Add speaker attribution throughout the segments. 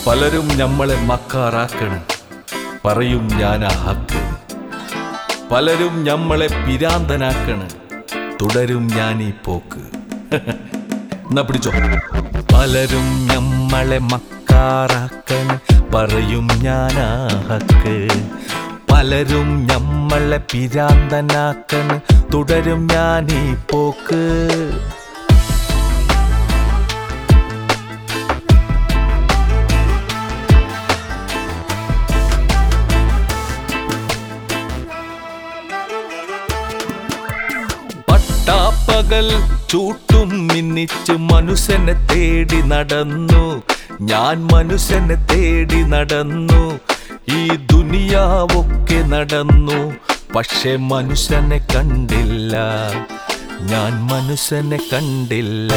Speaker 1: പലരും നമ്മളെ മക്കാറാക്കണ് പറയും ഞാൻ ആ ഹക്ക് പലരും നമ്മളെ പിരാന്തനാക്കണ് തുടരും ഞാൻ ഈ പോക്ക് എന്നാ പിടിച്ചോ പലരും നമ്മളെ മക്കാറാക്കണ് പറയും ഞാൻ ആ ഹക്ക് പലരും നമ്മളെ പിരാന്തനാക്കണ് തുടരും ഞാൻ ഈ പോക്ക് പട്ടാപ്പകൽ ചൂട്ടും മിന്നിച്ച് മനുഷ്യനെ തേടി നടന്നു ഞാൻ മനുഷ്യനെ തേടി നടന്നു ഈ ദുനിയാവൊക്കെ നടന്നു പക്ഷെ മനുഷ്യനെ കണ്ടില്ല ഞാൻ മനുഷ്യനെ കണ്ടില്ല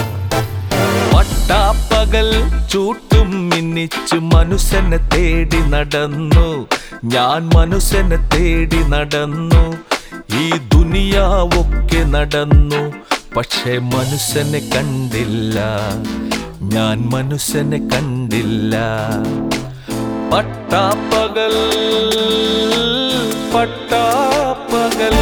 Speaker 1: പട്ടാപ്പകൽ ചൂട്ടും മിന്നിച്ചു മനുഷ്യനെ തേടി നടന്നു ഞാൻ മനുഷ്യനെ തേടി നടന്നു ഈ ദുനിയാവൊക്കെ നടന്നു പക്ഷെ മനുഷ്യനെ കണ്ടില്ല ഞാൻ മനുഷ്യനെ കണ്ടില്ല പട്ടാപ്പകൽ പട്ടാപ്പകൽ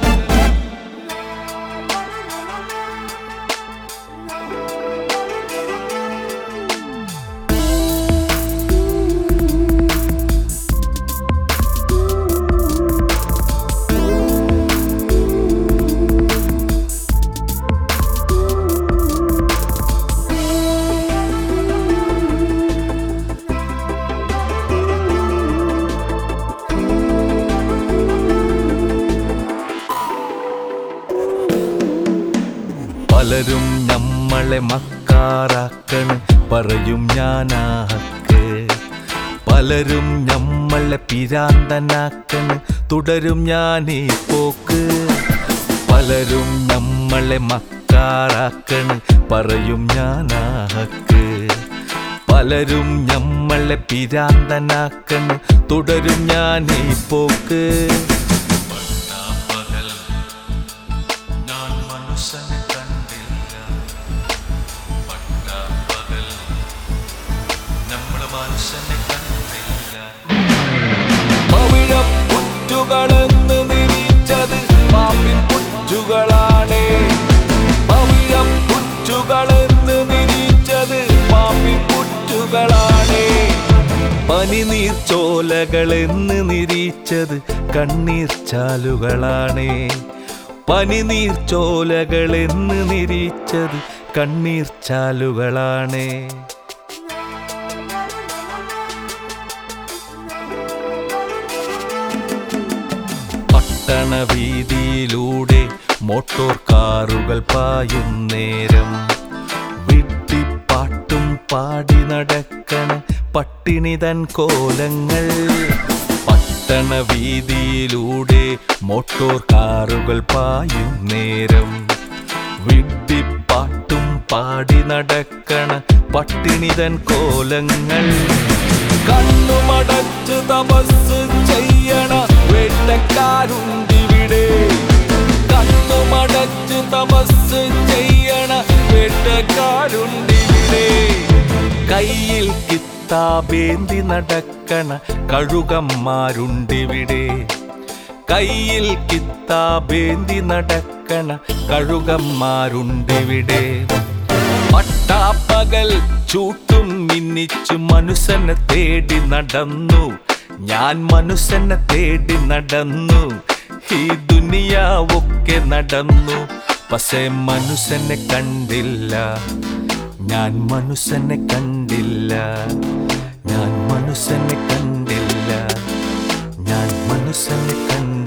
Speaker 1: പലരും നമ്മളെ മക്കാറാക്കണ് പറയും ഞാനാ ഹക്ക് പലരും നമ്മളെ പിരാന്തനാക്കണ് തുടരും ഞാൻ ഈ പോക്ക് പലരും നമ്മളെ മക്കാറാക്കണ് പറയും ഞാനാ ഹക്ക് പലരും നമ്മളെ പിരാന്തനാക്കണ് തുടരും ഞാൻ ഈ പോക്ക് ഞാൻ മനുഷ്യനെ കണ്ടില്ല പട്ടാപ്പകൽ നമ്മൾ മനുഷ്യനെ കണ്ടില്ല പവിഴപ്പുറ്റുകളെന്ന് നിരീച്ചത് പാമ്പിൻ പുറ്റുകളാണ് പവിഴപ്പുറ്റുകളെന്ന് നിരീച്ചത് പാമ്പിൻ പുറ്റുകളാണ് പനിനീർ ചോലകളെന്ന് നിരീച്ചത് കണ്ണീർ ചാലുകളാണ് പനിനീർ ചോലകളെന്ന് നിരീച്ചത് കണ്ണീർ ചാലുകളാണ് പട്ടണ വീതിയിലൂടെ മോട്ടോർ കാറുകൾ പായും നേരം വിട്ടിപ്പാട്ടും പാടി നടക്കണ പട്ടിണി തൻ കോലങ്ങൾ പട്ടണ വീതിയിലൂടെ മോട്ടോർ കാറുകൾ പായും നേരം വിട്ടിപ്പാട്ടും പാടി നടക്കണ പട്ടിണി തൻ കോലങ്ങൾ കണ്ണുമടച്ച് തപസ് ചെയ്യണ വേട്ടക്കാരുണ്ടിവിടെ കണ്ണുമടച്ച് തപസ് ചെയ്യണ വേട്ടക്കാരുണ്ടിവിടെ കയ്യിൽ കിത്താബേന്തി നടക്കണ കഴുകന്മാരുണ്ടിവിടെ കയ്യിൽ കിത്താബേന്തി നടക്കണ കഴുകന്മാരുണ്ടിവിടെ പട്ടാപ്പകൽ ചൂട്ടും മിന്നിച്ചു മനുഷ്യനെ തേടി നടന്നു ഞാൻ മനുഷ്യനെ തേടി നടന്നു ഈ ദുനിയാവൊക്കെ നടന്നു പക്ഷേ മനുഷ്യനെ കണ്ടില്ല ഞാൻ മനുഷ്യനെ കണ്ടില്ല ഞാൻ മനുഷ്യനെ കണ്ടില്ല ഞാൻ മനുഷ്യനെ കണ്ടില്ല